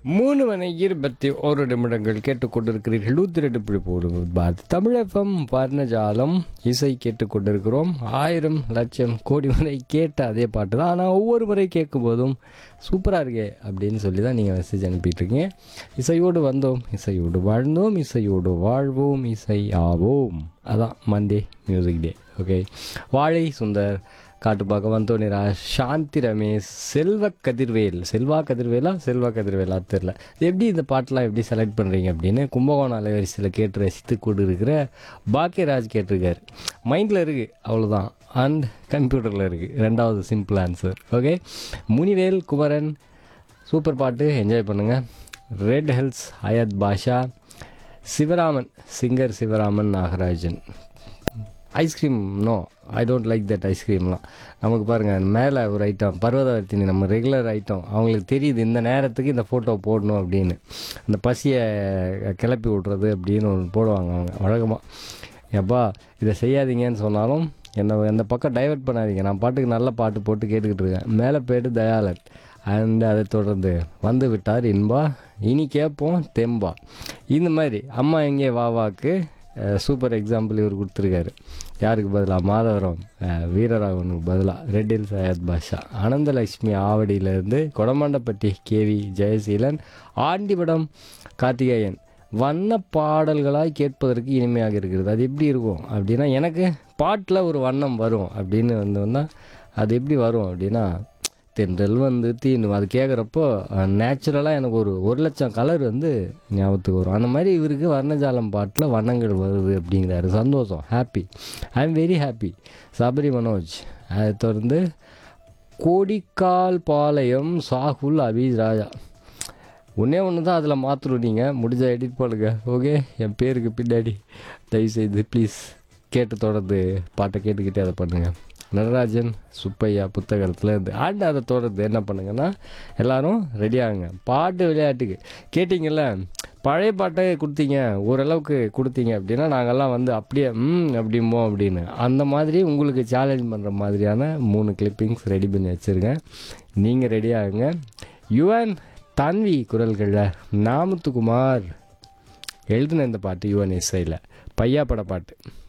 மூணு மணி இருபத்தி ஒரு நிமிடங்கள் கேட்டுக்கொண்டிருக்கிறீர்கள் நூற்றி ரெண்டு புள்ளி போடு பாத் தமிழகம் வர்ணஜாலம் இசை கேட்டுக்கொண்டிருக்கிறோம் ஆயிரம் லட்சம் கோடி முறை கேட்ட அதே பாட்டு தான் ஆனால் ஒவ்வொரு முறை கேட்கும்போதும் சூப்பராக இருக்கே அப்படின்னு சொல்லி தான் நீங்கள் மெசேஜ் அனுப்பிட்டு இருக்கீங்க இசையோடு வந்தோம் இசையோடு வாழ்ந்தோம் இசையோடு வாழ்வோம் இசை ஆவோம் அதான் மண்டே மியூசிக் டே ஓகே வாழை சுந்தர் காட்டுப்பாக்கம் வந்தோனிரா சாந்தி ரமேஷ் செல்வ கதிர்வேல் செல்வா கதிர்வேலா செல்வா கதிர்வேலா தெரில எப்படி இந்த பாட்டெலாம் எப்படி செலக்ட் பண்ணுறீங்க அப்படின்னு கும்பகோணம் அலைவரிசையில் கேட்டு ரசித்து கொண்டு இருக்கிற பாக்கியராஜ் கேட்டிருக்காரு மைண்டில் இருக்குது அவ்வளோதான் அண்ட் கம்ப்யூட்டரில் இருக்குது ரெண்டாவது simple answer okay Munivel Kumaran super பாட்டு என்ஜாய் பண்ணுங்கள் Red Hills Hayath Basha Sivaraman singer Sivaraman Nagarajan ice cream no I don't like that ஐஸ்கிரீம்லாம் நமக்கு பாருங்கள் மேலே ஒரு ஐட்டம் பர்வதவர்த்தினி நம்ம ரெகுலர் ஐட்டம் அவங்களுக்கு தெரியுது இந்த நேரத்துக்கு இந்த ஃபோட்டோ போடணும் அப்படின்னு அந்த பசியை கிளப்பி விட்றது அப்படின்னு ஒன்று போடுவாங்க அவங்க வழக்கமாக எப்பா இதை செய்யாதீங்கன்னு சொன்னாலும் என்னை அந்த பக்கம் டைவர்ட் பண்ணாதீங்க நான் பாட்டுக்கு நல்ல பாட்டு போட்டு கேட்டுக்கிட்டு இருக்கேன் மேலே போயிட்டு தயாளன் அண்ட் அதை தொடர்ந்து வந்து விட்டார் இன்பா இனி கேட்போம் தெம்பா இந்த மாதிரி அம்மா எங்கே வாவாக்கு சூப்பர் எக்ஸாம்பிள் இவர் கொடுத்துருக்காரு யாருக்கு பதிலாக மாதவரம் அஹ், வீரராகவனுக்கு பதிலாக ரெட்டில் சையத் பாஷா ஆனந்தலட்சுமி ஆவடியிலேருந்து கொடமாண்டப்பட்டி கேவி ஜெயசீலன் ஆண்டிபடம் கார்த்திகேயன் வண்ண பாடல்களாய் கேட்பதற்கு இனிமையாக இருக்கிறது அது எப்படி இருக்கும் அப்படின்னா எனக்கு பாட்டில் ஒரு வண்ணம் வரும் அப்படின்னு வந்து வந்தால் அது எப்படி வரும் அப்படின்னா தென்றல் வந்து தீனு அது கேட்குறப்போ நேச்சுரலாக எனக்கு ஒரு ஒரு லட்சம் கலர் வந்து ஞாபகத்துக்கு வரும் அந்த மாதிரி இவருக்கு வர்ணஜாலம் பாட்டில் வண்ணங்கள் வருது அப்படிங்கிறாரு சந்தோஷம் happy I am very happy Sabari Manoj அதை தொடர்ந்து கோடிக்கால் பாளையம் சாகுல் அபீஸ் ராஜா ஒன்றே ஒன்று தான் அதில் மாற்றணும் நீங்கள் முடிஞ்சா எடிட் பண்ணுங்க ஓகே என் பேருக்கு பின்னாடி தயவுசெய்து ப்ளீஸ் கேட்டு தொடர்ந்து பாட்டை கேட்டுக்கிட்டே அதை பண்ணுங்கள் நடராஜன் சுப்பையா புத்தகத்தில் இருந்து ஆண்டு அதை தொடர்ந்து என்ன பண்ணுங்கன்னா எல்லாரும் ரெடி ஆகுங்க பாட்டு விளையாட்டுக்கு கேட்டிங்கல்ல பழைய பாட்டை கொடுத்தீங்க ஓரளவுக்கு கொடுத்தீங்க அப்படின்னா நாங்கள்லாம் வந்து அப்படியே ம் அப்படிம்போம் அப்படின்னு அந்த மாதிரி உங்களுக்கு சேலஞ்ச் பண்ணுற மாதிரியான மூணு கிளிப்பிங்ஸ் ரெடி பண்ணி வச்சுருக்கேன் நீங்கள் ரெடி ஆகுங்க யுவன் தன்வி குரல்களில் நாமத்துக்குமார் எழுதின இந்த பாட்டு யுவன் இசையில் பையா பட பாட்டு